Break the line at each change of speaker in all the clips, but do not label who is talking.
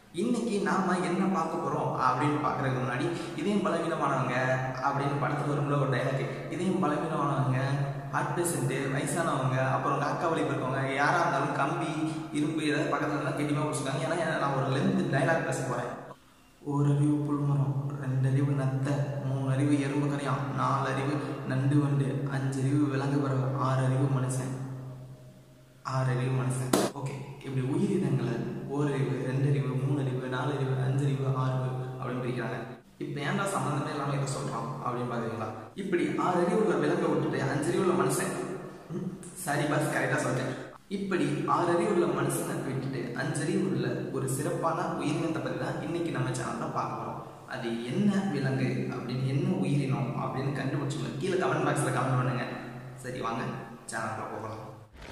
இன்னைக்கு நாம என்ன பார்க்க போறோம் அப்படின்னு பார்க்கறதுக்கு முன்னாடி இதயம் பலவீனமானவங்க அப்படின்னு படத்துல வரும்ல ஒரு டைலாக் இதயம் பலவீனமானவங்க ஹார்ட் பேஷண்ட்டு வயசானவங்க அப்புறம் உங்க அக்கா வழி இருக்கவங்க யாரா இருந்தாலும் கம்பி இரும்பு ஏதாவது பக்கத்துல இருந்தால் கெட்டிமா பிடிச்சிருக்காங்க ஏன்னா நான் ஒரு லென்த் டைலாக் பேச போறேன் ஒரு அறிவு புல்மரம் ரெண்டு அறிவு நத்த மூணு அறிவு எறும்பு கரையான் நாலு அறிவு நண்டு வண்டு அஞ்சு அறிவு விலங்கு பறவை ஆறு அறிவு மனுஷன் ஆறு அறிவு மனுஷன் ஓகே இப்படி உயிரினங்களை ஓரறிவு ரெண்டறிவு மூணறிவு நாலறிவு அஞ்சறிவு ஆறு அப்படின்னு பிரிக்கிறாங்க இப்போ ஏன்டா சம்மந்தமே இல்லாமல் இதை சொல்கிறோம் அப்படின்னு பார்க்குறீங்களா இப்படி ஆறு அறிவு உள்ள விலங்கை விட்டுட்டு அஞ்சறிவு உள்ள மனுஷன் ம், சரி பாஸ் கரெக்டாக சொல்லிட்டேன் இப்படி ஆறு அறிவு உள்ள மனுஷனை விட்டுட்டு அஞ்சறிவு உள்ள ஒரு சிறப்பான உயிரினத்தை பற்றி தான் இன்னைக்கு நம்ம சேனலில் பார்க்க போகிறோம் அது என்ன விலங்கு அப்படின்னு என்ன உயிரினம் அப்படின்னு கண்டுபிடிச்சுங்க கீழே கமெண்ட் பாக்ஸில் கமெண்ட் பண்ணுங்க சரி வாங்க சேனலில் போகலாம்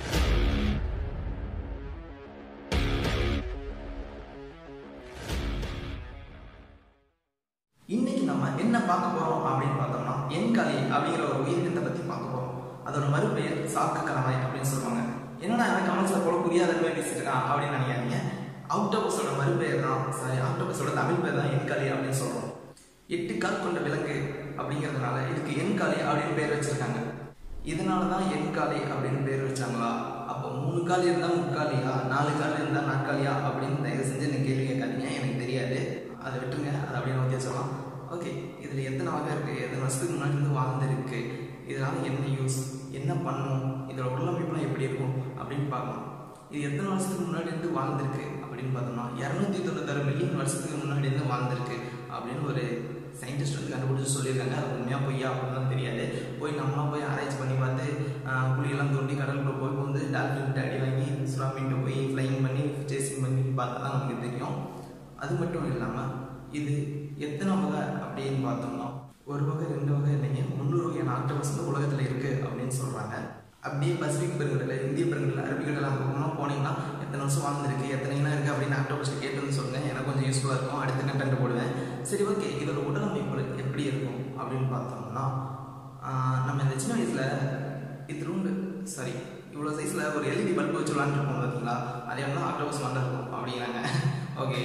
இன்னைக்கு நம்ம என்ன பார்க்க போறோம் அப்படின்னு பார்த்தோம்னா எண்காலி அப்படிங்கிற ஒரு உயிரினத்தை பத்தி பார்க்க போறோம் அதோட மறுபெயர் சாக்கு கணவாய் அப்படின்னு சொல்லுவாங்க என்னடா எனக்கு கமெண்ட்ஸ்ல போல புரியாத மாதிரி பேசிட்டு இருக்கான் அப்படின்னு நினைக்காதீங்க ஆக்டோபஸோட மறுபெயர் தான் சாரி ஆக்டோபஸோட தமிழ் பேர் தான் எண்காலி அப்படின்னு சொல்றோம் எட்டு கால் கொண்ட விலங்கு அப்படிங்கிறதுனால இதுக்கு எண்காலி அப்படின்னு பேர் வச்சிருக்காங்க இதனால தான் எண்காலி அப்படின்னு பேர் வச்சாங்களா அப்போ மூணு கால் இருந்தால் முக்காலியா நாலு கால் இருந்தால் நாற்காலியா அப்படின்னு தயவு செஞ்சு எனக்கு கேள்வி கேட்காதீங்க எனக்கு தெரியாது அதை விட்டுருங்க அதை அப்படியே நோக்கி சொல்லலாம் ஓகே இதில் எத்தனை வகை இருக்குது எத்தனை வருஷத்துக்கு முன்னாடி இருந்து வாழ்ந்துருக்கு இதனால் என்ன யூஸ் என்ன பண்ணும் இதோட உள்ளமைப்புலாம் எப்படி இருக்கும் அப்படின்னு பார்க்கலாம் இது எத்தனை வருஷத்துக்கு முன்னாடி இருந்து வாழ்ந்திருக்கு அப்படின்னு பார்த்தோம்னா இரநூத்தி தொண்ணூத்தாறு மில்லியன் வருஷத்துக்கு முன்னாடி இருந்து வாழ்ந்திருக்கு அப்படின்னு ஒரு சயின்டிஸ்ட் வந்து கண்டுபிடிச்சு சொல்லியிருக்காங்க அது உண்மையாக பொய்யா அப்படின்னு தெரியாது போய் நம்ம போய் ஆராய்ச்சி பண்ணி பார்த்து ஆஹ், குழியெல்லாம் தோண்டி கடலுக்குள்ள போய் வந்து டால்ஃபின் அடி வாங்கி சுறாமீன்ட்டு போய் ஃப்ளைங் பண்ணி சேசிங் பண்ணி பார்த்தா தான் நமக்கு தெரியும் அது மட்டும் இல்லாமல் இது எத்தனை வகை அப்படின்னு பார்த்தோம்னா ஒரு வகை ரெண்டு வகை இல்லைங்க முந்நூறு வகையான ஆக்டோபஸ் வந்து உலகத்தில் இருக்குது அப்படின்னு சொல்கிறாங்க அப்படியே பசிபிக் பெருங்கடல் இந்திய பெருங்கடல் அரபிக்கடல் அங்கே போனால் போனீங்கன்னா எத்தனை வருஷம் வாழ்ந்துருக்கு எத்தனை இனம் இருக்குது அப்படின்னு ஆக்டோபஸ் கேட்டு வந்து சொல்லுங்கள் எனக்கு கொஞ்சம் யூஸ்ஃபுல்லாக இருக்கும் அடுத்த கண்டென்ட் போடுவேன் சரி ஓகே இதோட உடலமைப்பு எப்படி இருக்கும் அப்படின்னு பார்த்தோம்னா ஆஹ், நம்ம இந்த சின்ன வயசில் இத்திருண்டு சாரி இவ்வளோ சைஸில் ஒரு எல்இடி பல்ப் வச்சு விளாண்டுருப்போம் பார்த்தீங்களா அதே மாதிரி தான் ஆக்டோபஸ் வந்திருக்கும் அப்படிங்கிறாங்க ஓகே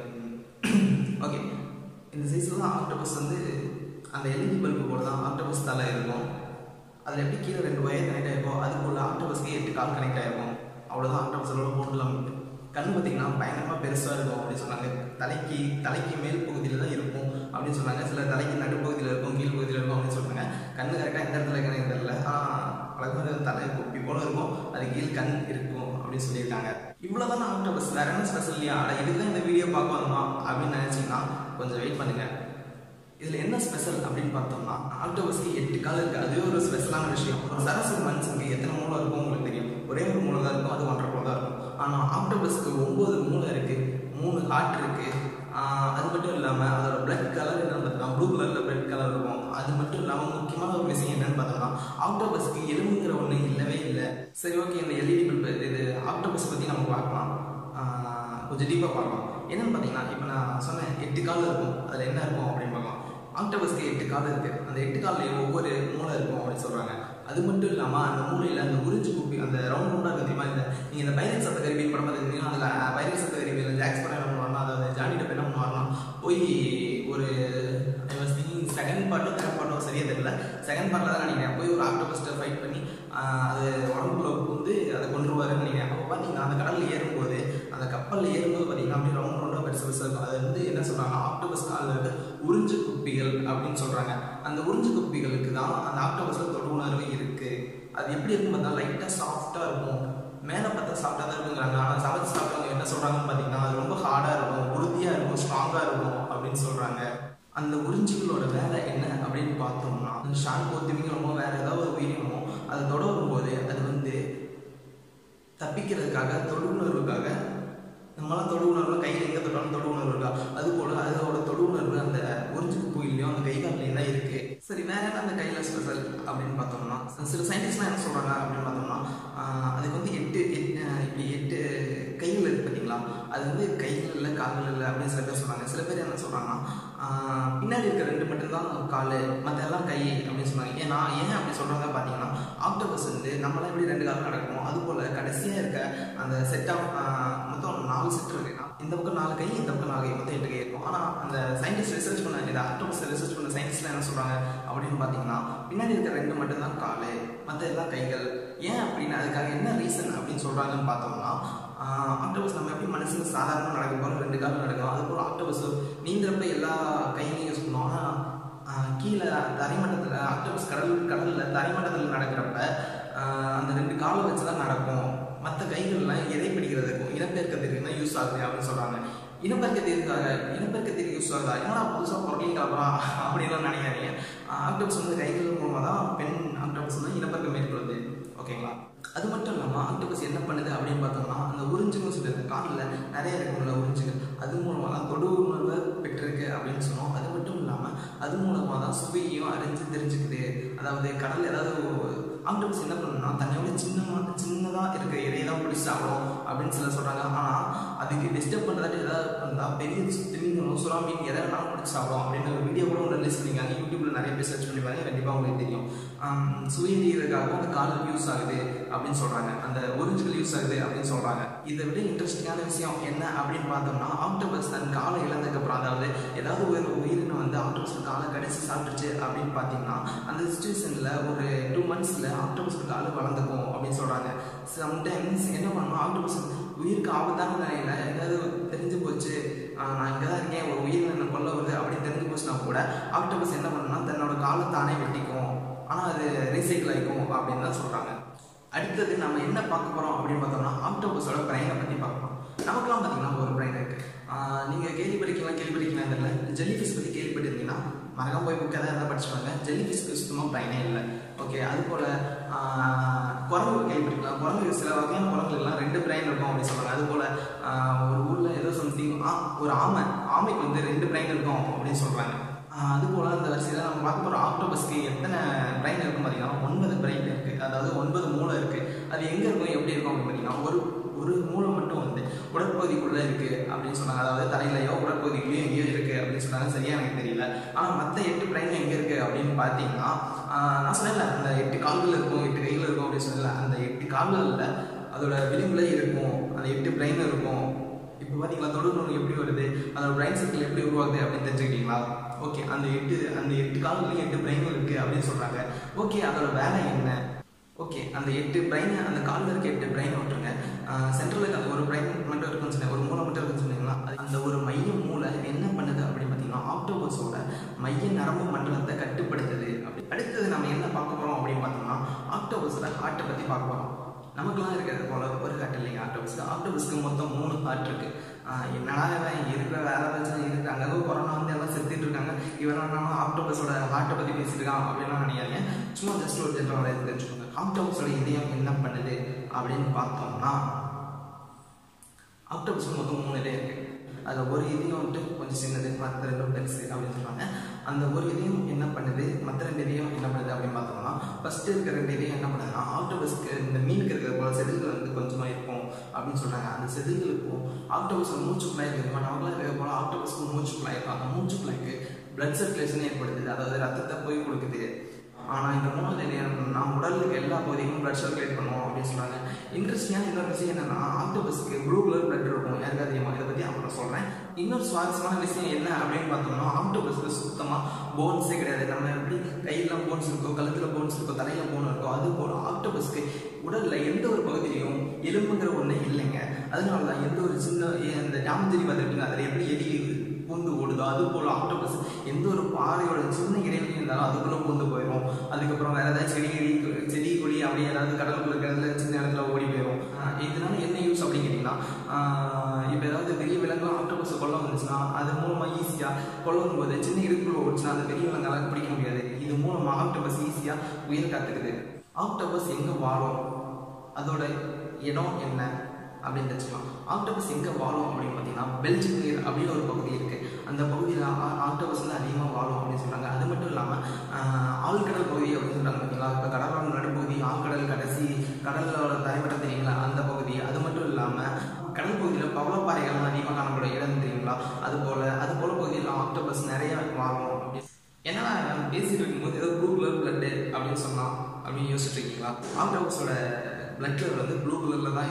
ஓகே இந்த சைஸில் தான் ஆக்டோபஸ் வந்து அந்த எல்இடி பல்பு போல தான் ஆக்டோபஸ் தலை இருக்கும் அதில் எப்படி கீழே ரெண்டு ஒயர் கனெக்ட் ஆகிருக்கும் அதுக்குள்ள ஆக்டோபஸ்க்கு எட்டு கால் கனெக்ட் ஆகிருக்கும் அவ்வளோதான் ஆக்டோபஸோட போட்டுலாம் கண் பார்த்தீங்கன்னா பயங்கரமாக பெருசாக இருக்கும் அப்படின்னு சொன்னாங்க தலைக்கு தலைக்கு மேல் பகுதியில் தான் இருக்கும் அப்படின்னு சொன்னாங்க சில தலைக்கு நடுப்பகுதியில் இருக்கும் கீழ் பகுதியில் இருக்கும் அப்படின்னு சொன்னாங்க கண்ணு கரெக்டாக எந்த இடத்துல இருக்குன்னு தெரியல ஆனால் அழகாக தலை கொப்பி போல இருக்கும் அது கீழ் கண் இருக்கும் அப்படின்னு சொல்லியிருக்காங்க இவ்வளோதான் ஆக்டோபஸ் வேற என்ன ஸ்பெஷல் இல்லையா அட இதுக்கு தான் இந்த வீடியோ பார்க்க வந்தோமா அப்படின்னு நினச்சிங்கன்னா கொஞ்சம் வெயிட் பண்ணுங்க இதில் என்ன ஸ்பெஷல் அப்படின்னு பார்த்தோம்னா ஆக்டோபஸ்க்கு எட்டு கால் இருக்குது அதுவே ஒரு ஸ்பெஷலான விஷயம் ஒரு சராசரி மனுஷனுக்கு எத்தனை மூளை இருக்கும் உங்களுக்கு தெரியும் ஒரே ஒரு மூளை தான் இருக்கும் அது ஒன்றரை மூளை தான் இருக்கும் ஆனால் ஆக்டோபஸ்க்கு ஒம்பது மூளை இருக்குது மூணு ஹார்ட் இருக்குது அது மட்டும் இல்லாமல் அதோட பிளட் கலர் என்னன்னு பார்த்தோம்னா ப்ளூ கலரில் பிளட் கலர் இருக்கும் அது மட்டும் இல்லாமல் முக்கியமான ஒரு விஷயம் என்னன்னு பார்த்தோம்னா ஆக்டோபஸ்க்கு எலும்புங்கிற ஒன்று இல்லவே இல்லை சரி ஓகே இந்த எல்இடி பல்ப் இது ஆக்டோபஸ் பற்றி நம்ம பார்க்கலாம் ஆஹ் கொஞ்சம் டீப்பாக பார்க்கலாம் என்னன்னு பார்த்தீங்கன்னா இப்போ நான் சொன்னேன் எட்டு கால் இருக்கும் அதில் என்ன இருக்கும் அப்படின்னு பார்க்கலாம் ஆக்டோபஸ்க்கு எட்டு கால் இருக்குது அந்த எட்டு கால்லையும் ஒவ்வொரு மூளை இருக்கும் அப்படின்னு சொல்கிறாங்க அது மட்டும் இல்லாமல் அந்த மூளையில் அந்த உறிஞ்சு குப்பி அந்த ரவுண்ட் ரவுண்டாக இருக்கு தெரியுமா இந்த நீங்கள் இந்த பைரட் சத்த கருவியின் படம் பார்த்துருந்தீங்கன்னா அதில் பைரட் சத்த கருவியில் ஜாக்ஸ் படம் என்ன பண்ணுவாருன்னா அதாவது ஜானி டப் என்ன பண்ணுவாருன்னா போய் ஒரு செகண்ட் பார்ட்டோ தேர்ட் பார்ட்டோ சரியா தெரியல செகண்ட் பார்ட்டில் தான் நினைக்கிறேன் போய் ஒரு ஆக்டோபஸ்ட்டை ஃபைட் பண்ணி ஆஹ் அது உடம்புக்குள்ள வந்து அதை கொண்டுருவாருன்னு நினைக்கிறேன் அப்போ பார்த்தீங்கன்னா அந்த கடலில் ஏறும்போது அந்த கப்பலில் ஏறும்போது பார்த்தீங்கன்னா அப்படியே ரவுண்ட் ரவுண்டாக பெருசு பெருசாக இருக்கும் அது வந்து என்ன சொல்கிறாங்க ஆக்டோபஸ் காலில் இருந்து உறிஞ்சு குப்பிகள் அப்படின்னு சொல்கிறாங்க அந்த உறிஞ்சு குப்பிகளுக்கு தான் அந்த ஆக்டோபஸில் தொடு உணர்வு இருக்குது அது எப்படி இருக்கும் பார்த்தா லைட்டாக சாஃப்டாக இருக்கும் மேலே பார்த்தா சாஃப்டாக தான் இருக்குங்கிறாங்க ஆனால் சமைச்சு சாப்பிட்டவங்க என்ன சொல்கிறாங்கன்னு பார்த்தீங்கன்னா அது ரொம்ப ஹார்டாக இருக்கும் உறுதியாக இருக்கும் ஸ்ட்ராங்காக இருக்கும் அப்படின்னு சொல்கிறாங்க அந்த உறிஞ்சிகளோட வேலை என்ன அப்படின்னு பார்த்தோம்னா அந்த ஷார்க்கோ திமிங்கலமோ வேற ஏதாவது ஒரு உயிரினமோ அது தொட வரும்போது அது வந்து தப்பிக்கிறதுக்காக தொடு உணர்வுக்காக நம்மளாம் தொடு உணர்வு கையில் எங்கே தொட்டாலும் தொடு உணர்வு இருக்கா அது போல அதோட தொடு உணர்வு அந்த உறிஞ்சுக்கு கோயிலையும் அந்த கை கால்லையும் தான் இருக்கு சரி வேற என்ன அந்த கையில் ஸ்பெஷல் அப்படின்னு பார்த்தோம்னா சில சயின்டிஸ்ட்லாம் என்ன சொல்றாங்க அப்படின்னு பார்த்தோம்னா ஆஹ் அதுக்கு வந்து எட்டு எட்டு ஆஹ் இப்படி எட்டு கைகள் இருக்கு பார்த்தீங்களா அது வந்து கைகள் இல்லை கால்கள் இல்லை அப்படின்னு சில பேர் சொல்றாங்க சில பேர் என்ன சொல்றாங்கன்னா ஆஹ் பின்னாடி இருக்க ரெண்டு மட்டும்தான் கால் மற்ற எல்லாம் கை அப்படின்னு சொன்னாங்க ஏன்னா ஏன் அப்படி சொல்றாங்க பார்த்தீங்கன்னா ஆக்டோபஸ் வந்து நம்மளாம் எப்படி ரெண்டு காலம் நடக்கும் அது போல கடைசியாக இருக்க அந்த செட் ஆஃப் மொத்தம் நாலு செட் இருக்கு இந்த பக்கம் நாலு கை இந்த பக்கம் நாலு கை மொத்தம் எட்டு கை இருக்கும் ஆனால் அந்த சயின்டிஸ்ட் ரிசர்ச் பண்ண இதை ஆக்டோபஸ் ரிசர்ச் பண்ண சயின்டிஸ்ட்லாம் என்ன சொல்கிறாங்க அப்படின்னு பார்த்தீங்கன்னா பின்னாடி இருக்கிற ரெண்டு மட்டும் தான் காலு மற்ற எல்லாம் கைகள் ஏன் அப்படின்னு அதுக்காக என்ன ரீசன் அப்படின்னு சொல்கிறாங்கன்னு பார்த்தோம்னா ஆக்டோபஸ் நம்ம எப்படி மனுஷங்க சாதாரணமாக நடக்கும் போல ரெண்டு காலம் நடக்கும் அதுபோல் ஆக்டோபஸ் நீந்திரப்ப எல்லா கையிலையும் யூஸ் பண்ணுவோம் ஆனால் ஆஹ் கீழே தரைமட்டத்தில் ஆக்டோபஸ் கடல் கடலில் தரைமட்டத்தில் நடக்கிறப்ப ஆஹ் அந்த ரெண்டு காலை வச்சு தான் நடக்கும் மற்ற கைகள்லாம் எதை பிடிக்கிறதுக்கும் இனப்பெருக்கத்திற்கு தான் யூஸ் ஆகுது அப்படின்னு சொல்கிறாங்க இனப்பெருக்கத்திற்காக இனப்பெருக்கத்திற்கு யூஸ் ஆகுதா என்னடா புதுசாக பொருளையும் கலப்புறான் அப்படின்லாம் நினைக்காதீங்க ஆக்டோபஸ் வந்து கைகள் மூலமாக தான் பெண் ஆக்டோபஸ் வந்து இனப்பெருக்கம் மேற்கொள்ளுது ஓகேங்களா அது மட்டும் இல்லாமல் ஆக்டோபஸ் என்ன பண்ணுது அப்படின்னு பார்த்தோம்னா அந்த உறிஞ்சுன்னு சொல்லுது காலில் நிறைய இருக்கும்ல உறிஞ்சுகள் அது மூலமாக தான் தொடு உணர்வை பெற்றிருக்கு அப்படின்னு சொன்னோம் அது மட்டும் இல்லாமல் அது மூலமாக தான் சுவையும் அறிஞ்சு தெரிஞ்சுக்குது அதாவது கடல் ஏதாவது ஆக்டோபஸ் என்ன பண்ணுன்னா தன்னையோட சின்னமாக சின்னதாக இருக்கிற இறையை தான் பிடிச்சி சாப்பிடும் அப்படின்னு சில சொல்கிறாங்க ஆனால் அதுக்கு டிஸ்டர்ப் பண்ணுறதாட்டு ஏதாவது இருந்தால் பெரிய திமிங்கலம் சுறா மீன் எதை வேணாலும் பிடிச்சி சாப்பிடும் அப்படின்னு ஒரு வீடியோ கூட ஒன்று ரிலீஸ் பண்ணியிருக்காங்க யூடியூப்ல நிறைய பேர் சர்ச் பண்ணி பாருங்க கண்டிப்பாக உங்களுக்கு தெரியும் சுயநீருக்காகவும் அந்த கால் யூஸ் ஆகுது அப்படின்னு சொல்கிறாங்க அந்த ஒரிஞ்சுகள் யூஸ் ஆகுது அப்படின்னு சொல்கிறாங்க இதை விட இன்ட்ரெஸ்டிங்கான விஷயம் என்ன அப்படின்னு பார்த்தோம்னா ஆக்டோபஸ் தன் காலை இழந்ததுக்கப்புறம் அதாவது ஏதாவது ஒரு உயிரினம் வந்து ஆக்டோபஸ் காலை கடிச்சு சாப்பிட்டுச்சு அப்படின்னு பார்த்தீங்கன்னா அந்த சுச்சுவேஷனில் ஒரு டூ மந்த்ஸில் ஆக்டோபஸ் கால் வளர்ந்துக்கும் அப்படின்னு சொல்கிறாங்க சம்டைம்ஸ் என்ன பண்ணணும் ஆக்டோபஸ் உயிருக்கு ஆபத்தான நிலையில ஏதாவது தெரிஞ்சு போச்சு ஆஹ் நான் இங்கே தான் இருக்கேன் ஒரு உயிர் என்ன கொல்ல வருது அப்படின்னு தெரிஞ்சு போச்சுன்னா கூட ஆக்டோபஸ் என்ன பண்ணுன்னா தன்னோட காலை தானே வெட்டிக்கும் ஆனால் அது ரீசைக்கிள் ஆகிக்கும் அப்படின்னு தான் சொல்கிறாங்க அடுத்தது நம்ம என்ன பார்க்க போகிறோம் அப்படின்னு பார்த்தோம்னா ஆக்டோபஸோட பிரைனை பற்றி பார்க்கணும் நமக்குலாம் பார்த்தீங்கன்னா ஒரு பிரைன் இருக்குது நீங்கள் கேள்விப்பட்டிருக்கலாம் கேள்விப்பட்டிருக்கலாம் தெரியல ஜெல்லி ஃபிஷ் பற்றி கேள்விப்பட்டிருந்தீங்கன்னா மறக்காம போய் புக் எதாவது இருந்தால் படிச்சுப்பாங்க ஜெல்லி ஃபிஷ்க்கு சுத்தமாக பிரைனே இல்லை ஓகே அது போல் குரங்கு கேள்விப்பட்டிருக்கலாம் குரங்கு சில வகையான குரங்குலாம் ரெண்டு பிரைன் இருக்கும் அப்படின்னு சொல்கிறாங்க அது போல் ஒரு ஊரில் ஏதோ சம்திங் ஒரு ஆமை ஆமைக்கு வந்து ரெண்டு பிரைன் இருக்கும் அப்படின்னு சொல்கிறாங்க அதுபோல் அந்த வரிசையில் நம்ம பார்க்க போகிற ஆக்டோபஸ்க்கு எத்தனை பிரைன் இருக்கும் பார்த்தீங்கன்னா ஒன்பது பிரைன் இருக்குது அதாவது ஒன்பது மூளை இருக்குது அது எங்கே இருக்கும் எப்படி இருக்கும் அப்படின்னு பார்த்தீங்கன்னா ஒரு ஒரு மூளை மட்டும் வந்து உடற்பகுதிக்குள்ளே இருக்குது அப்படின்னு சொன்னாங்க அதாவது தலையிலையோ உடற்பகுதிக்குள்ளேயோ எங்கேயோ இருக்குது அப்படின்னு சொன்னாங்க சரியா எனக்கு தெரியல ஆனால் மற்ற எட்டு பிரைன் எங்கே இருக்குது அப்படின்னு பார்த்தீங்கன்னா நான் சொன்னேன்ல அந்த எட்டு கால்கள் இருக்கும் எட்டு கைகள் இருக்கும் அப்படின்னு சொன்னல அந்த எட்டு கால்களில் அதோட விளிம்புல இருக்கும் அந்த எட்டு பிரைன் இருக்கும் இப்போ பார்த்தீங்களா தொடுநூல் எப்படி வருது அதோட பிரைன் சர்க்கிள் எப்படி உருவாகுது அப்படின்னு தெரிஞ்சுக்கிட்டீங்களா ஓகே அந்த எட்டு அந்த எட்டு கால்களையும் எட்டு பிரைன்கள் இருக்குது அப்படின்னு சொல்கிறாங்க ஓகே அதோட வேலை என்ன ஓகே அந்த எட்டு பிரைன் அந்த காலில் இருக்க எட்டு பிரைன் விட்டுருங்க சென்ட்ரலுக்கு அந்த ஒரு பிரைன் மட்டும் இருக்குன்னு சொன்னேன் ஒரு மூளை மட்டும் இருக்குன்னு சொன்னீங்களா அந்த ஒரு மைய மூளை என்ன பண்ணுது அப்படின்னு பார்த்தீங்கன்னா ஆக்டோபஸோட மைய நரம்பு மண்டலத்தை கட்டுப்படுத்துது அப்படி அடுத்தது நம்ம என்ன பார்க்க போகிறோம் அப்படின்னு பார்த்தோம்னா ஆக்டோபஸோட ஹார்ட்டை பற்றி பார்க்க போகிறோம் நமக்குலாம் இருக்கிறது போல ஒரு ஹார்ட் இல்லைங்க ஆக்டோபஸ் ஆக்டோபஸ்க்கு மொத்தம் மூணு ஹார்ட் இருக்கு என்னடா இவன் இருக்கிற வேலை பிரச்சனை இருக்கு அங்கே கொரோனா வந்து எல்லாம் செத்துட்டு இருக்காங்க இவன் என்னன்னா ஆக்டோபஸோட ஹார்ட்டை பற்றி பேசிட்டு இருக்கான் அப்படின்லாம் நினைக்காதீங்க சும்மா ஜஸ்ட் ஒரு ஜென்ரல் இது தெரிஞ்சுக்கோங்க ஆக்டோபஸோட இதயம் என்ன பண்ணுது அப்படின்னு பார்த்தோம்னா ஆக்டோபஸ் மொத்தம் மூணு இதயம் இருக்கு அதில் ஒரு இதயம் வந்துட்டு கொஞ்சம் சின்னது மற்ற ரெண்டும் பெருசு அப்படின்னு சொல்லுவாங்க அந்த ஒரு இதயம் என்ன பண்ணுது மற்ற ரெண்டு இதயம் என்ன பண்ணுது அப்படின்னு பார்த்தோம்னா ஃபர்ஸ்ட் இருக்கிற ரெண்டு இதயம் என்ன பண்ணுதுன்னா ஆக்டோபஸ்க்கு இந்த மீனுக்கு இருக்கிற போல செதில்கள் வந்து கொஞ்சமாக இருக்கும் அப்படின்னு சொல்கிறாங்க அந்த செதில்களுக்கும் ஆக்டோபஸ் மூச்சு குழாய் இருக்குது நமக்குலாம் இருக்கிற போல ஆக்டோபஸ்க்கு மூச்சு குழாய் இருக்கும் அந்த மூச்சு குழாய்க்கு பிளட் சர்க்குலேஷன் ஏற்படுத்துது அதாவது ரத்தத்தை போய் கொடுக்குது ஆனால் இந்த மூணு நம்ம உடலுக்கு எல்லா பகுதிக்கும் பிளட் சர்க்குலேட் பண்ணுவோம் அப்படின்னு சொல்கிறாங்க இன்ட்ரெஸ்டிங்கான இன்னொரு விஷயம் என்னன்னா ஆக்டோபஸ்க்கு ப்ளூ கலர் பிளட் இருக்கும் யாருக்கு அதிகமாக இதை பற்றி அப்புறம் சொல்கிறேன் இன்னொரு சுவாரஸ்யமான விஷயம் என்ன அப்படின்னு பார்த்தோம்னா ஆக்டோபஸ்க்கு சுத்தமாக போன்ஸே கிடையாது நம்ம எப்படி கையில் போன்ஸ் இருக்கோ கழுத்தில் போன்ஸ் இருக்கோ தலையில் போன் இருக்கோ அது போல ஆக்டோபஸ்க்கு உடலில் எந்த ஒரு பகுதியிலையும் எலும்புங்கிற ஒன்றே இல்லைங்க அதனால தான் எந்த ஒரு சின்ன இந்த ஜாமத்திரி பார்த்துருப்பீங்க அதில் எப்படி எலி பூந்து ஓடுதோ அது போல் ஆக்டோபஸ் எந்த ஒரு பாறையோட சின்ன இடைவெளி இருந்தாலும் அதுக்குள்ளே பூந்து போயிடும் அதுக்கப்புறம் வேற ஏதாவது செடி கொடி செடி கொடி அப்படி ஏதாவது கடலுக்குள்ள இருக்கிறதுல சின்ன இடத்துல ஓடி போயிடும் இதனால என்ன யூஸ் அப்படின்னு கேட்டிங்கன்னா இப்போ ஏதாவது பெரிய விலங்குலாம் ஆக்டோபஸ் கொல்ல வந்துச்சுன்னா அது மூலமாக ஈஸியாக கொல்லும் போது சின்ன இடுப்புக்குள்ள ஓடிச்சுன்னா அந்த பெரிய விலங்கால பிடிக்க முடியாது இது மூலமாக ஆக்டோபஸ் ஈஸியாக உயிர் காத்துக்குது ஆக்டோபஸ் எங்கே வாழும் அதோட இடம் என்ன அப்படின்னு தெரிஞ்சுக்கலாம் ஆக்டோபஸ் எங்கே வாழும் அப்படின்னு பார்த்தீங்கன்னா பெல்ஜிக் நீர் அப்படின்னு ஒரு பகுதி இருக்குது அந்த பகுதியில் ஆக்டோபஸ் வந்து அதிகமாக வாழும் அப்படின்னு சொல்கிறாங்க அது மட்டும் இல்லாமல் ஆழ்கடல் பகுதி அப்படின்னு சொல்கிறாங்க பார்த்தீங்களா இப்போ கடலோட நடுப்பகுதி ஆழ்கடல் கடைசி கடலோட தரைமட்டம் தெரியுங்களா அந்த பகுதி அது மட்டும் இல்லாமல் கடல் பகுதியில் பவளப்பாறைகள் அதிகமாக காணப்படும் இடம் தெரியுங்களா அது போல் அது போல பகுதியில் ஆக்டோபஸ் நிறைய வாழும் அப்படின்னு ஏன்னா பேசிட்டு இருக்கும்போது ஏதோ ப்ளூ கலர் பிளட்டு அப்படின்னு சொன்னான் அப்படின்னு யோசிச்சுட்டு இருக்கீங்களா ஆக்டோபஸோட பிளட் கலர் வந்து ப்ளூ கலரில் தான் இருக்கும்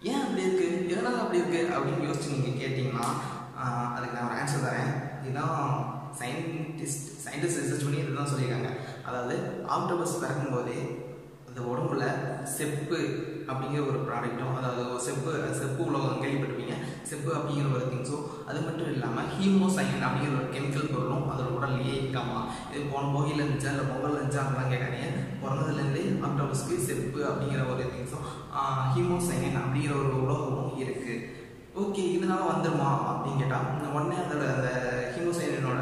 ஏன் அப்படி இருக்கு எதனால அப்படி இருக்கு அப்படின்னு யோசிச்சு நீங்கள் கேட்டிங்கன்னா ஆஹ், அதுக்கு நான் ஒரு ஆன்சர் தரேன் இதுதான் சயின்டிஸ்ட் சயின்டிஸ்ட் ரிசர்ச் பண்ணி இதுதான் சொல்லியிருக்காங்க அதாவது ஆக்டோபஸ் பிறக்கும்போதே அந்த உடம்புல செப்பு அப்படிங்கிற ஒரு ப்ராடக்ட்டும் அதாவது ஒரு செப்பு செப்பு உலகம் கேள்விப்பட்டிருப்பீங்க செப்பு அப்படிங்கிற ஒரு திங்ஸும் அது மட்டும் இல்லாமல் ஹீமோசைன் அப்படிங்கிற ஒரு கெமிக்கல் பொருளும் அதோட உடல்லையே இருக்காமா இது போன போகியில் இருந்துச்சா இல்லை பொங்கல் இருந்துச்சா அப்படிலாம் கேட்காதீங்க பிறந்ததுலேருந்தே ஆக்டோபஸ்க்கு செப்பு அப்படிங்கிற ஒரு திங்ஸும் ஹீமோசைன் அப்படிங்கிற ஒரு உலகமும் இருக்குது ஓகே இதனால வந்துருமா அப்படின்னு கேட்டால் உடனே அதோட அந்த ஹீமோசைனோட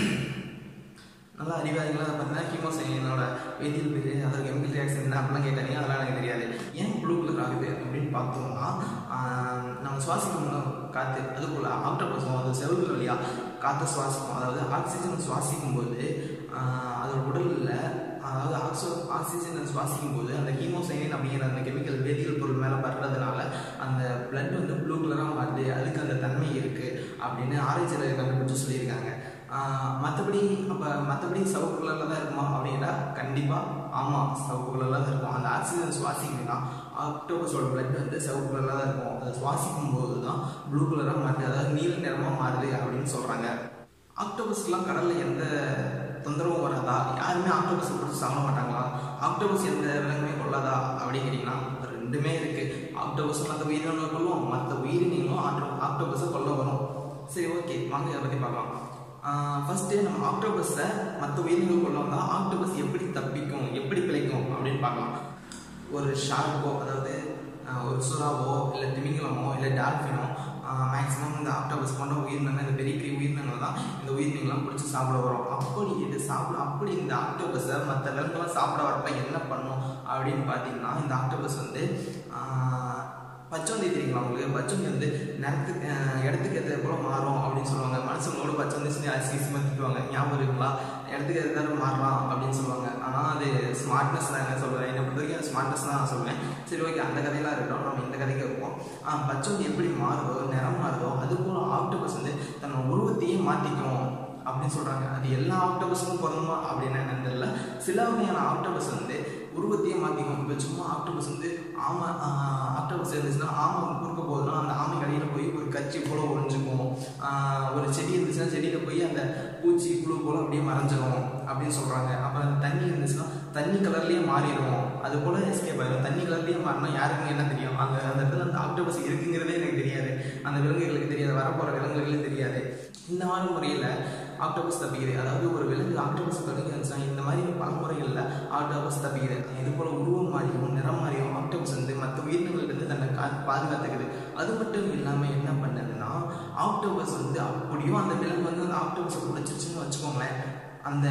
நல்லா அறிவாளிகளாக பார்த்தீங்கன்னா ஹீமோசைனோட வேதியியல் பேர் அதோட கெமிக்கல் ரியாக்ஷன் என்ன அப்படிலாம் கேட்டாங்க அதெல்லாம் எனக்கு தெரியாது ஏன் ப்ளூ கலர் ஆகுது அப்படின்னு பார்த்தோம்னா ஆஹ், நம்ம சுவாசிக்கும் காற்று அதுக்குள்ள ஆக்டோபஸும் அது செல்கள் வழியாக காற்றை சுவாசிக்கும் அதாவது ஆக்சிஜன் சுவாசிக்கும் போது ஆஹ், அதோட உடலில் அதாவது ஆக்சோ ஆக்சிஜனை சுவாசிக்கும் போது அந்த ஹீமோசைனின் அப்படிங்கிற அந்த கெமிக்கல் வேதியியல் பொருள் மேலே படுறதுனால அந்த பிளட் வந்து ப்ளூ கலராக மாறுது அதுக்கு அந்த தன்மை இருக்குது அப்படின்னு ஆராய்ச்சியில் கண்டுபிடிச்சு சொல்லியிருக்காங்க மற்றபடி அப்போ மற்றபடி சிவப்பு கலரில் தான் இருக்குமா அப்படின்னா கண்டிப்பாக ஆமாம் சிவப்பு கலரில் தான் இருக்கும் அந்த ஆக்சிஜன் சுவாசிக்கணும்னா ஆக்டோபஸோட பிளட் வந்து சிவப்பு கலரில் தான் இருக்கும் அதை சுவாசிக்கும் போது தான் ப்ளூ கலராக மாறுது அதாவது நீல நிறமாக மாறுது அப்படின்னு சொல்கிறாங்க ஆக்டோபஸ்லாம் கடலில் எந்த தொந்தரவும் வராதா யாருமே ஆக்டோபஸ் பிடிச்சி சாப்பிட மாட்டாங்களா ஆக்டோபஸ் எந்த விலங்குமே கொள்ளாதா அப்படின்னு கேட்டிங்கன்னா ரெண்டுமே இருக்குது ஆக்டோபஸ் மற்ற உயிரினங்களை கொள்ளும் மற்ற உயிரினங்களும் ஆக்டோ ஆக்டோபஸை கொல்ல வரும் சரி ஓகே வாங்க இதை பற்றி பார்க்கலாம் ஃபஸ்ட்டு நம்ம ஆக்டோபஸை மற்ற உயிரினங்கள் கொள்ள வந்தால் ஆக்டோபஸ் எப்படி தப்பிக்கும் எப்படி பிழைக்கும் அப்படின்னு பார்க்கலாம் ஒரு ஷார்க்கோ அதாவது ஆஹ், ஒரு சுறாவோ இல்லை திமிங்கலமோ இல்லை டால்ஃபினோ மேக்ஸிமம் இந்த ஆக்டோபஸ் போன்ற உயிரினங்கள் இந்த பெரிய பெரிய உயிரினங்கள் தான் இந்த உயிரினங்கள்லாம் பிடிச்சி சாப்பிட வரும் அப்படி இது சாப்பிட அப்படி இந்த ஆக்டோபஸை மற்ற விலங்குலாம் சாப்பிட வரப்ப என்ன பண்ணும் அப்படின்னு பார்த்தீங்கன்னா இந்த ஆக்டோபஸ் வந்து ஆஹ், பச்சோந்தி தெரியுங்களா உங்களுக்கு பச்சோந்தி வந்து நேரத்துக்கு அஹ், இடத்துக்கு ஏற்ற போல மாறும் அப்படின்னு சொல்லுவாங்க மனுஷங்களோட பச்சோந்தி சொல்லி அசிங்கமாக திட்டுவாங்க ஞாபகம் இருக்குங்களா இடத்துக்கு ஏற்ற மாறலாம் அப்படின்னு சொல்லுவாங்க ஆனால் அது ஸ்மார்ட்னஸ் தான் என்ன சொல்லுவேன் என்னை பொறுத்த வரைக்கும் ஸ்மார்ட்னஸ் தான் நான் சொல்லுவேன் சரி ஓகே அந்த கதையெல்லாம் இருக்கட்டும் நம்ம இந்த கதைக்கு இருப்போம் ஆ பச்சோந்தி எப்படி மாறுதோ நிறம் மாறுதோ அது போல் ஆக்டோபஸ் வந்து தன்னோட உருவத்தையே மாற்றிக்கும் அப்படின்னு சொல்கிறாங்க அது எல்லா ஆக்டோபஸுக்கும் பொருந்துமா அப்படின்னு என்னன்னு தெரியல சில வகையான ஆக்டோபஸ் வந்து உருவத்தையே மாற்றிக்கும் இப்போ சும்மா ஆக்டோபஸ் வந்து ஆமை ஆக்டோபஸ் இருந்துச்சுன்னா ஆமை குறுக்க போகுதுன்னா அந்த ஆமை கடையில் போய் ஒரு கச்சி போல ஒழிஞ்சுக்கும் ஆஹ் ஒரு செடி இருந்துச்சுன்னா செடியில் போய் அந்த பூச்சி புழு போல அப்படியே மறைஞ்சிரும் அப்படின்னு சொல்கிறாங்க அப்புறம் அந்த தண்ணி இருந்துச்சுன்னா தண்ணி கலர்லேயே மாறிடும் அது போல எஸ்கேப் ஆயிடும் தண்ணி கலர்லேயே மாறினா யாருக்கும் என்ன தெரியும் அந்த அந்த இடத்துல அந்த ஆக்டோபஸ் இருக்குங்கிறதே எனக்கு தெரியாது அந்த விலங்குகளுக்கு தெரியாது வரப்போகிற விலங்குகளுக்கு தெரியாது இந்த மாதிரி முறையில் ஆக்டோபஸ் தப்பிக்குது அதாவது ஒரு விலங்கு ஆக்டோபஸ் தப்பிக்கிறதுனா இந்த மாதிரி பல முறைகளில் ஆக்டோபஸ் தப்பிக்குது இது போல் உருவம் மாறியும் நிறம் மாறியும் ஆக்டோபஸ் வந்து மற்ற உயிரினங்கள்கிட்ட தன்னை கா பாதுகாத்துக்குது அது மட்டும் இல்லாமல் என்ன பண்ணுதுன்னா ஆக்டோபஸ் வந்து அப்படியும் அந்த விலங்கு வந்து அந்த ஆக்டோபஸை பிடிச்சிருச்சுன்னு வச்சுக்கோங்களேன் அந்த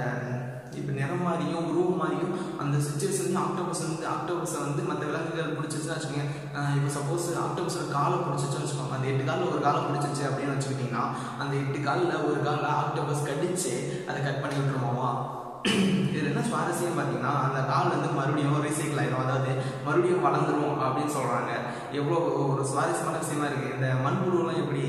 இப்போ நிறம் மாறியும் உருவம் மாறியும் அந்த சுச்சுவேஷன்லையும் ஆக்டோபஸ் வந்து ஆக்டோபஸை வந்து மற்ற விலங்குகள் பிடிச்சிருச்சுன்னு வச்சுக்கோங்க இப்போ சப்போஸ் ஆக்டோபஸோட காலை பிடிச்சிச்சுன்னு வச்சுக்கோங்க அந்த எட்டு காலில் ஒரு காலை பிடிச்சிச்சு அப்படின்னு வச்சுக்கிட்டிங்கன்னா அந்த எட்டு காலில் ஒரு காலில் ஆக்டோபஸ் கடிச்சு அதை கட் பண்ணி விட்டுருமாமா இதில் என்ன சுவாரஸ்யம் பார்த்தீங்கன்னா அந்த கால் வந்து மறுபடியும் ரீசைக்கிள் ஆயிடும் அதாவது மறுபடியும் வளர்ந்துரும் அப்படின்னு சொல்கிறாங்க எவ்வளோ ஒரு சுவாரஸ்யமான விஷயமா இருக்குது இந்த மண்புழுலாம் எப்படி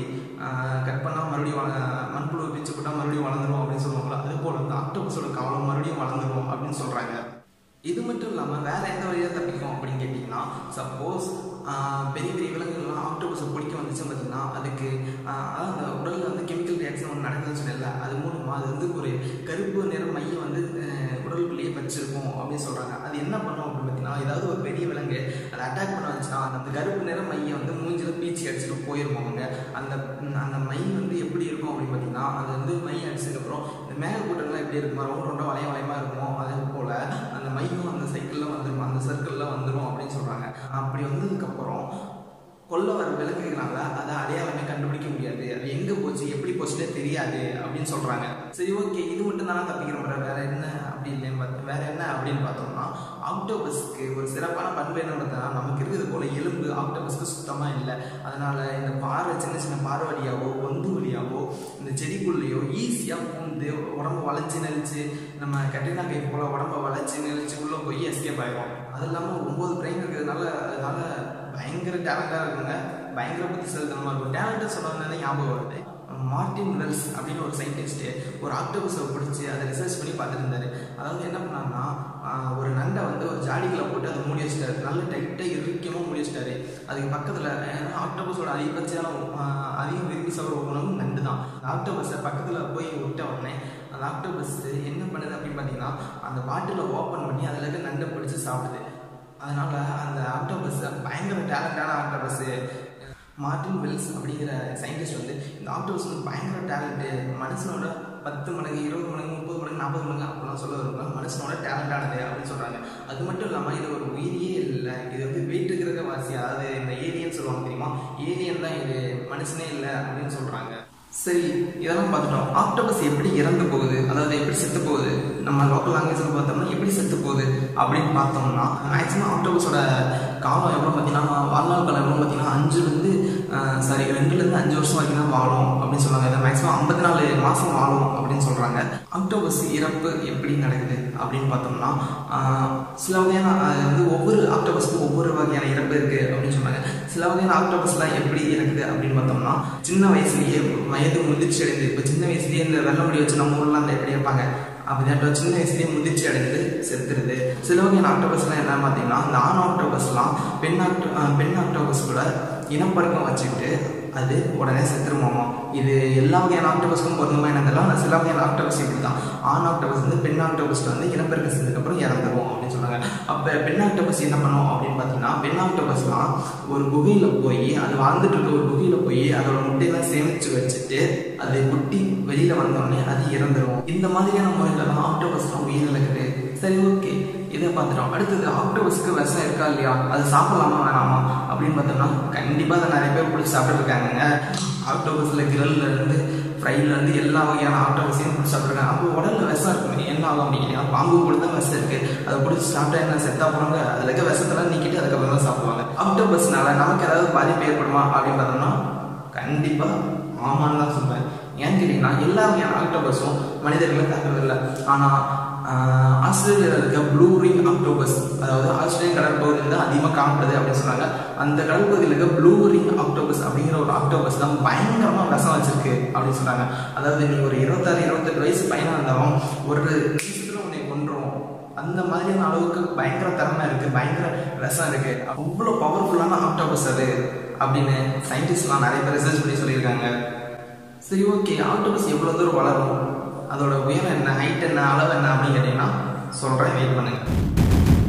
கட் பண்ணால் மறுபடியும் வள- மண்புழு பிச்சு போட்டால் மறுபடியும் வளர்ந்துரும் அப்படின்னு சொல்லுவாங்களோ அது போல் இந்த ஆக்டோபஸோட கவலம் மறுபடியும் வளர்ந்துரும் அப்படின்னு சொல்கிறாங்க இது மட்டும் இல்லாமல் வேற எந்த வழியாக தப்பிக்கும் அப்படின்னு கேட்டிங்கன்னா சப்போஸ் பெரிய பெரிய விலங்குகள்லாம் ஆக்டோபஸை பிடிக்க வந்துச்சு பார்த்தீங்கன்னா அதுக்கு ஆஹ், அதாவது அந்த உடலில் வந்து கெமிக்கல் ரியாக்ஷன் ஒன்று நடக்குதுன்னு சொன்னேன்ல அது மூலமாக அது வந்து ஒரு கருப்பு நிற மையம் வந்து ஆஹ், உடலுக்குள்ளேயே வச்சிருக்கும் அப்படின்னு சொல்கிறாங்க அது என்ன பண்ணும் அப்படின்னு பார்த்தீங்கன்னா ஏதாவது ஒரு பெரிய விலங்கு அதை அட்டாக் பண்ண வந்துச்சுன்னா அந்த கருப்பு நிற மையம் வந்து மூஞ்சில பீச்சி அடிச்சுட்டு போயிருக்கும் அவங்க அந்த ம், அந்த மை வந்து எப்படி இருக்கும் அப்படின்னு பார்த்தீங்கன்னா அது வந்து மை அடிச்சதுக்கப்புறம் இந்த மேகக்கூட்டங்கள்லாம் எப்படி இருக்குமா ரவுண்ட் ரவுண்டாக வளையம் வளையமா இருக்குமோ அதே போல் அந்த மையும் அந்த சைக்கிளில் வந்துடும் அந்த சர்க்கிளில் வந்துடும் அப்படின்னு சொல்கிறாங்க அப்படி வந்ததுக்கப்புறம் கொல்ல வர விலங்குகளால அதை அடையாளமே கண்டுபிடிக்க முடியாது அது எங்கே போச்சு எப்படி போச்சுன்னே தெரியாது அப்படின்னு சொல்கிறாங்க சரி ஓகே இது மட்டும் தானே தப்பிக்கிற முறை வேற என்ன அப்படி இல்லைன்னு பார்த்து வேற என்ன அப்படின்னு பார்த்தோம்னா ஆக்டோபஸ்க்கு ஒரு சிறப்பான பண்பு என்ன பார்த்தா நமக்கு இருக்கிறது போல எலும்பு ஆக்டோபஸ்க்கு சுத்தமாக இல்லை அதனால இந்த பாறை சின்ன சின்ன பாறை வழியாவோ பொந்து வழியாவோ இந்த செடிக்குள்ளேயோ ஈஸியாக பூந்து உடம்ப வளைச்சு நெளிச்சு நம்ம கட்டினா கை போல உடம்ப வளைச்சு நெளிச்சு உள்ளே போய் எஸ்கேப் ஆயிடும் அது இல்லாமல் ஒம்பது பிரெயின் இருக்கிறதுனால அதனால பயங்கர டேலண்டாக இருக்குங்க பயங்கர புத்திசாலித்தனமாக இருக்கும் டேலண்ட்டு சொன்னதுனால ஞாபகம் வருது மார்டின் வெல்ஸ் அப்படின்னு ஒரு சயின்டிஸ்ட்டு ஒரு ஆக்டோபஸை பிடிச்சி அதை ரிசர்ச் பண்ணி பார்த்துட்டு இருந்தாரு அதாவது என்ன பண்ணாங்கன்னா ஆஹ், ஒரு நண்டை வந்து ஒரு ஜாடிக்குள்ள போட்டு அதை மூடி வச்சிட்டாரு நல்ல டைட்டாக இறுக்கமாக மூடி வச்சிட்டாரு அதுக்கு பக்கத்தில் ஏன்னா ஆக்டோபஸோட அதிகபட்சமான ஆஹ், அதிகம் விரும்பி சாப்பிட்ற உணவு நண்டு தான் அந்த ஆக்டோபஸை பக்கத்தில் போய் விட்ட உடனே அந்த ஆக்டோபஸ் என்ன பண்ணுது அப்படின்னு பார்த்தீங்கன்னா அந்த பாட்டிலை ஓப்பன் பண்ணி அதில் இருக்க நண்டை பிடிச்சி சாப்பிடுது அதனால அந்த ஆக்டோபஸ் பயங்கர டேலண்டான ஆக்டோபஸ் மார்டின் வெல்ஸ் அப்படிங்கிற சயின்டிஸ்ட் வந்து இந்த ஆக்டோபஸ் வந்து பயங்கர டேலண்ட்டு மனுஷனோட பத்து மடங்கு இருபது மடங்கு முப்பது மடங்கு நாற்பது மடங்கு அப்படிலாம் சொல்ல வருவாங்க மனுஷனோட டேலண்டானது அப்படின்னு சொல்கிறாங்க அது மட்டும் இல்லாமல் இது ஒரு உயிரியே இல்லை இது வந்து வீட்டு கிரக வாசி அதாவது இந்த ஏலியன் சொல்லுவாங்க தெரியுமா ஏலியன் தான் இது மனுஷனே இல்லை அப்படின்னு சொல்கிறாங்க சரி இதெல்லாம் பார்த்துட்டோம் ஆக்டோபஸ் எப்படி இறந்து போகுது அதாவது எப்படி செத்து போகுது நம்ம லோக்கல் லாங்குவேஜில் பார்த்தோம்னா எப்படி செத்து போகுது அப்படின்னு பார்த்தோம்னா மேக்ஸிமம் ஆக்டோபஸோட காலம் எவ்வளோ பார்த்தீங்கன்னா வாழ்நாள் காலம் எவ்வளோ பார்த்தீங்கன்னா அஞ்சுலேருந்து சாரி ரெண்டுலேருந்து அஞ்சு வருஷம் வரைக்கும் தான் வாழும் அப்படின்னு சொல்லுவாங்க இதை மேக்ஸிமம் ஐம்பத்தி நாலு மாதம் வாழும் அப்படின்னு சொல்கிறாங்க ஆக்டோபஸ் இறப்பு எப்படி நடக்குது அப்படின்னு பார்த்தோம்னா ஆஹ், சில வகையான அது வந்து ஒவ்வொரு ஆக்டோபஸ்க்கும் ஒவ்வொரு வகையான இறப்பு இருக்குது அப்படின்னு சொன்னாங்க சில வகையான ஆக்டோபஸ்லாம் எப்படி இறக்குது அப்படின்னு பார்த்தோம்னா சின்ன வயசுலயே வயது முதிர்ச்சி அடைந்து இப்போ சின்ன வயசுலயே இந்த வெள்ளை முடி வச்சு நம்ம ஊர்லாம் அந்த எப்படி இருப்பாங்க அப்படின்ட்டு சின்ன வயசுலயே முதிர்ச்சி அடைந்து செத்துருது சில வகையான ஆக்டோபஸ்லாம் என்ன பார்த்தீங்கன்னா இந்த ஆண் ஆக்டோபஸ்லாம் பெண் ஆக்டோ ஆஹ் பெண் ஆக்டோபஸ் கூட இனப்பெருக்கம் வச்சுக்கிட்டு அது உடனே செத்துருமாமா இது எல்லா வகையான ஆக்டோபஸ்க்கும் பொருந்துமா என்ன தெரியல ஆனால் சில வகையான ஆக்டோபஸ் இப்படி தான் ஆண் ஆக்டோபஸ் வந்து பெண் ஆக்டோபஸ் வந்து இனப்பெருக்கம் செஞ்சதுக்கப்புறம் இறந்துரும் அப்படின்னு சொன்னாங்க அப்போ பெண் ஆக்டோபஸ் என்ன பண்ணும் அப்படின்னு பார்த்தீங்கன்னா பெண் ஆக்டோபஸ்லாம் ஒரு குகையில் போய் அது வாழ்ந்துட்டு இருக்க ஒரு குகையில் போய் அதோட முட்டையெல்லாம் சேமிச்சு வச்சுட்டு அது குட்டி வெளியில வந்தோடனே அது இறந்துரும் இந்த மாதிரியான முறையில தான் ஆக்டோபஸ்லாம் உயிரிழக்குது சரி ஓகே இதை பார்த்துட்டோம் அடுத்தது ஆக்டோபஸ்க்கு விஷம் இருக்கா இல்லையா அது சாப்பிடலாமா வேணாமா அப்படின்னு பார்த்தோம்னா கண்டிப்பாக அதை நிறைய பேர் பிடிச்சி சாப்பிட்டு இருக்காங்க ஆக்டோபஸில் கிரல்ல இருந்து ஃப்ரைல இருந்து எல்லா வகையான ஆக்டோபஸையும் பிடிச்சி சாப்பிட்ருக்காங்க அப்போ உடல்ல விஷம் இருக்குமே என்ன ஆகும் அப்படின்னா பாம்பு கூட தான் விஷம் இருக்கு அதை பிடிச்சி சாப்பிட்டா என்ன செத்தா போனாங்க அதில் இருக்க விஷத்தெல்லாம் நீக்கிட்டு அதுக்கப்புறம் தான் சாப்பிடுவாங்க ஆக்டோபஸ்னால நமக்கு ஏதாவது பாதிப்பு ஏற்படுமா அப்படின்னு பார்த்தோம்னா கண்டிப்பாக ஆமான்னு தான் சொல்வேன் ஏன்னு கேட்டிங்கன்னா எல்லா வகையான ஆக்டோபஸும் மனிதர்களை தாக்குவதில்லை ஆனால் ஆஸ்திரேலியாவில் இருக்க ப்ளூ ரிங் ஆக்டோபஸ் அதாவது ஆஸ்திரேலியன் கடற்பகுதியில் தான் அதிகமாக காணப்படுது அப்படின்னு சொன்னாங்க அந்த கடற்பகுதியில் இருக்க ப்ளூ ரிங் ஆக்டோபஸ் அப்படிங்கிற ஒரு ஆக்டோபஸ் தான் பயங்கரமாக விஷம் வச்சிருக்கு அப்படின்னு சொன்னாங்க அதாவது நீ ஒரு இருபத்தாறு இருபத்தெட்டு வயசு பையனாக இருந்தாலும் ஒரு நிமிஷத்தில் உன்னை கொன்றும் அந்த மாதிரியான அளவுக்கு பயங்கர திறமை இருக்கு பயங்கர விஷம் இருக்கு அவ்வளோ பவர்ஃபுல்லான ஆக்டோபஸ் அது அப்படின்னு சயின்டிஸ்ட்லாம் நிறைய பேர் ரிசர்ச் பண்ணி சொல்லியிருக்காங்க சரி ஓகே ஆக்டோபஸ் எவ்வளோ தூரம் வளரும் அதோட உயரம் என்ன ஹைட் என்ன அளவு என்ன அப்படின்னு கேட்டிங்கன்னா சொல்கிறேன் வெயிட் பண்ணுங்க